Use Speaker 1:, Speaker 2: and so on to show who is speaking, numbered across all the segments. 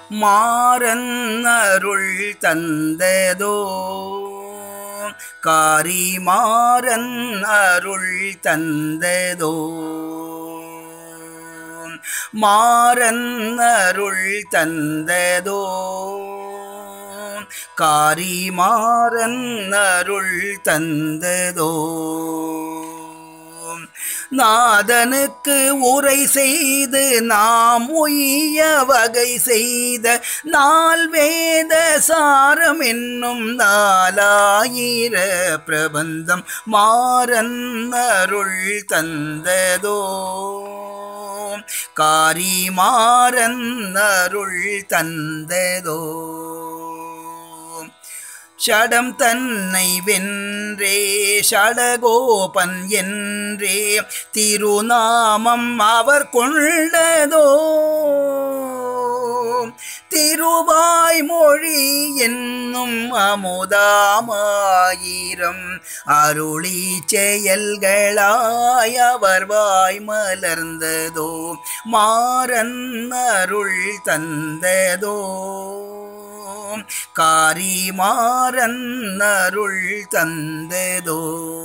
Speaker 1: மாறன் அருள் தந்ததோ காரி மாறன் அருள் தந்ததோ மாறன் அருள் தந்ததோ காரி மாறன் அருள் தந்ததோ நாதனுக்கு உரை செய்து நாம் உய்ய வகை செய்த நால் வேத சாரம் என்னும் நாலாயிர பிரபந்தம் மாறன் அருள் தந்ததோ காரி மாறன் அருள் தந்ததோ ஷடம் தன்னை வென்றே ஷடகோபன் என்றே திருநாமம் அவர் கொண்டதோ திருவாய்மொழி என்னும் அமுதாமாயிரம் அருளி செயல்களாய் அவர் வாய் மலர்ந்ததோ மாறன் அருள் தந்ததோ காரி மாறன் அருள் தந்ததோ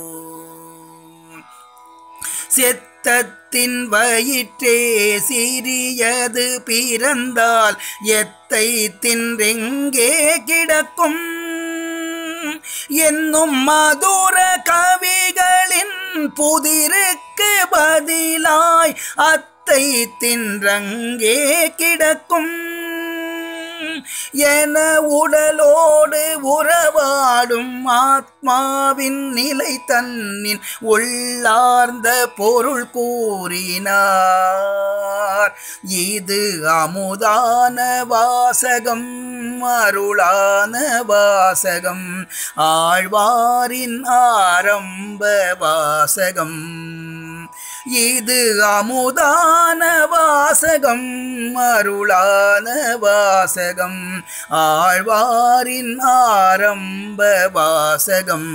Speaker 1: செத்தத்தின் வயிற்றே சிறியது பிறந்தால் எத்தை தின்றெங்கே கிடக்கும் என்னும் மதுர கவிகளின் புதிருக்கு பதிலாய் அத்தை தின்றங்கே கிடக்கும் என உடலோடு உறவாடும் ஆத்மாவின் நிலை தன்னின் உள்ளார்ந்த பொருள் கூறினார் இது அமுதான வாசகம் அருளான வாசகம் ஆழ்வாரின் ஆரம்ப வாசகம் இது அமுதான வாசகம் அருளான வாசகம் ஆழ்வாரின் ஆரம்ப வாசகம்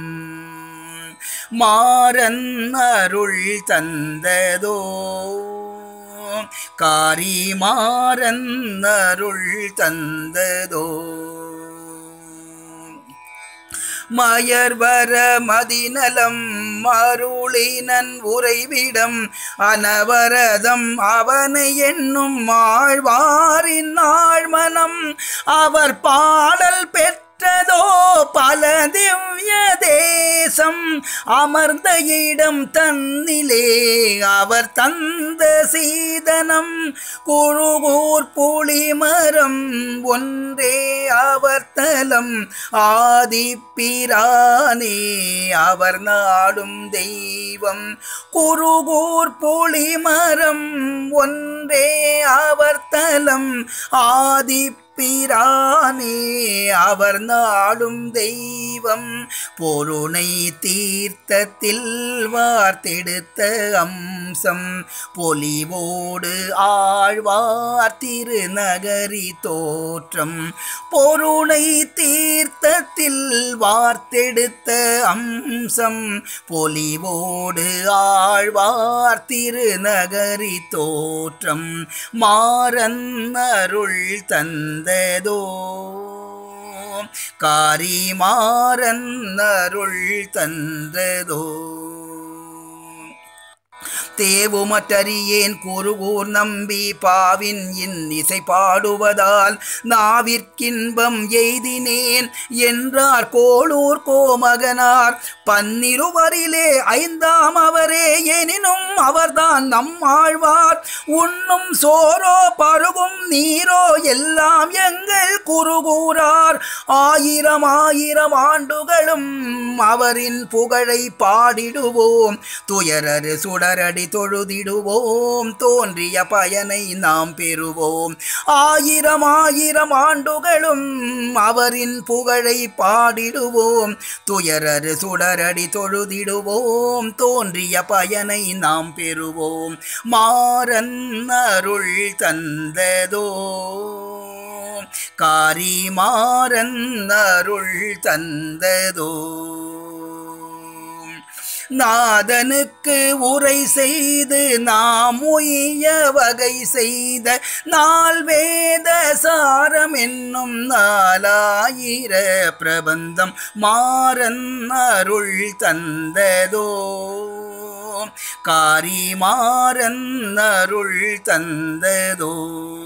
Speaker 1: மாறன் அருள் தந்ததோ காரி மாறன் அருள் தந்ததோ மயர்வர மதிநலம் மருளினன் உறைவிடம் அனவரதம் அவனை என்னும் ஆழ்வாரின் ஆழ்மனம் அவர் பாடல் பெற்ற பெற்றதோ பல திவ்ய தேசம் அமர்ந்த இடம் தன்னிலே அவர் தந்த சீதனம் குருகூர் புளிமரம் ஒன்றே அவர் தலம் ஆதிப்பிரானே அவர் நாடும் தெய்வம் குருகூர் புளிமரம் ஒன்றே அவர் தலம் ஆதி பிரானே அவர் நாடும் தெய்வம் பொருணை தீர்த்தத்தில் வார்த்தெடுத்த அம்சம் பொலிவோடு ஆழ்வார் திருநகரி தோற்றம் பொருணை தீர்த்தத்தில் வார்த்தெடுத்த அம்சம் பொலிவோடு ஆழ்வார் திருநகரி தோற்றம் மாறன் அருள் தந்ததோ காரி மாறன் அருள் தந்ததோ தேவுமற்றறியேன் குருகூர் நம்பி பாவின் இன் இசை பாடுவதால் நாவிற்கின்பம் எய்தினேன் என்றார் கோளூர் கோமகனார் பன்னிருவரிலே ஐந்தாம் அவரே எனினும் அவர்தான் நம் ஆழ்வார் உண்ணும் சோரோ பருகும் நீரோ எல்லாம் எங்கள் குருகூரார் ஆயிரம் ஆயிரம் ஆண்டுகளும் அவரின் புகழை பாடிடுவோம் துயரரு சுடரடி தொழுதிடுவோம் தோன்றிய பயனை நாம் பெறுவோம் ஆயிரம் ஆயிரம் ஆண்டுகளும் அவரின் புகழை பாடிடுவோம் துயரரு சுடரடி தொழுதிடுவோம் தோன்றிய பயனை நாம் பெறுவோம் மாறன் அருள் தந்ததோ காரி மாறன் அருள் தந்ததோ நாதனுக்கு உரை செய்து நாம் உய்ய வகை செய்த நால் வேத சா என்னும் நாலாயிர பிரபந்தம் மாறன் அருள் தந்ததோ காரி மாறன் அருள் தந்ததோ